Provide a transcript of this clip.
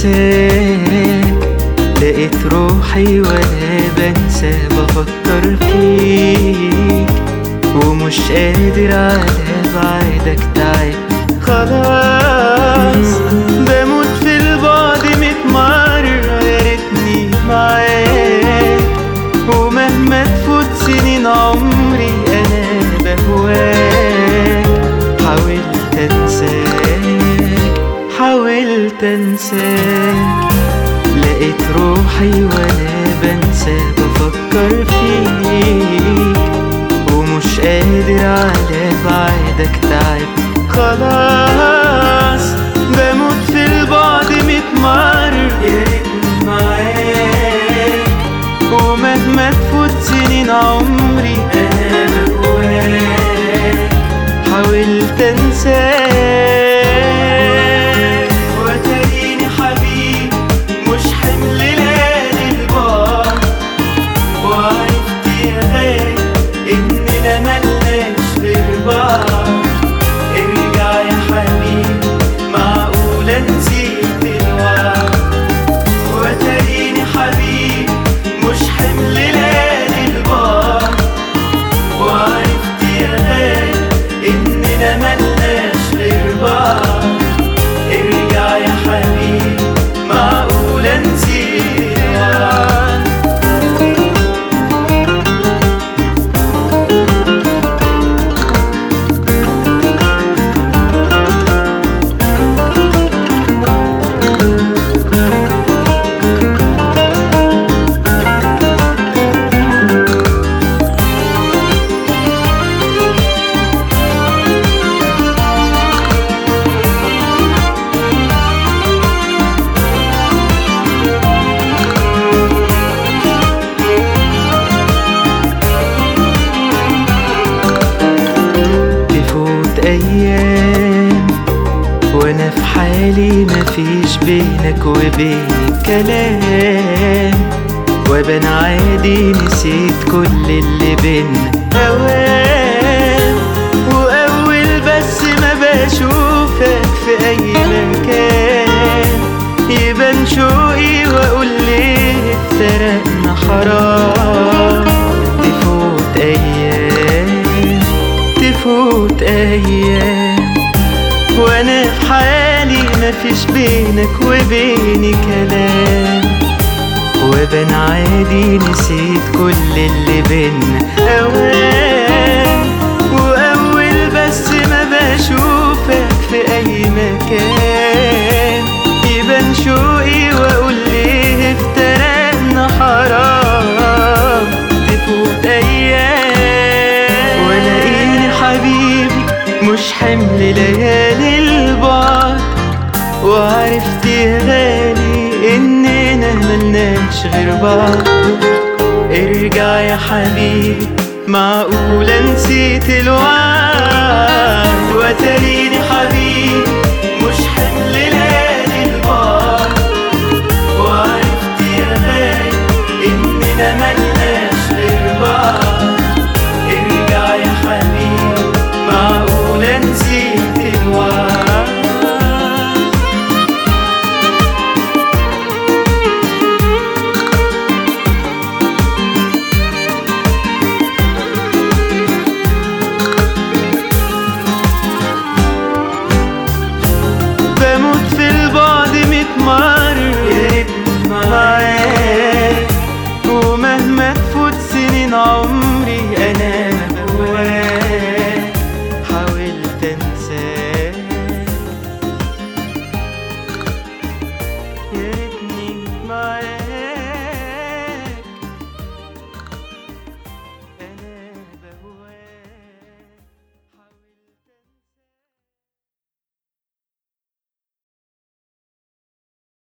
انساك لقيت روحي وانا بنسى بفكر فيك ومش قادر على بعدك تعب خلاص بموت في البعد ميت مرة يا ريتني معاك ومهما تفوت سنين عمري انا بهواك حاولت انساك حاولت انساك لقيت روحي وانا بنسى بفكر فيك ومش قادر على بعدك تعب خلاص بموت في البعد ميت مرة يا ريتني معاك ومهما تفوت سنين عمري انا بهواك حاولت انساك وتريني حبيب مش حمل ليالي البعد وعرفت يا غالي اننا ملناش غير بعض ارجع يا حبيبي معقولة نسيت الوعد وتريني حبيب مش حمل ليالي البعد وعرفت يا غالي اننا ملناش غير بعض ارجع يا حبيبي معقولة نسيت الوعد تفوت ايام وانا في حالي مفيش بينك وبيني كلام وبان عادي نسيت كل اللي بينا اوام واول بس ما بشوفك في اي مكان يبان شوقي واقول ليه افترقنا حرام تفوت ايام تفوت ايام وانا في حالي مفيش بينك وبيني كلام وبان عادي نسيت كل اللي بينا اوام واول بس ما بشوفك في اي مكان يبان شوقي واقول ليه افترقنا حرام تفوت ايام ولاقيني حبيبي مش حمل ليالي البعد وعرفت يا غالي اننا ملناش غير بعض ارجع يا حبيبي معقولة نسيت الوعد وتريني حبيبي مش حمل ليالي البعد وعرفت يا غالي اننا ملناش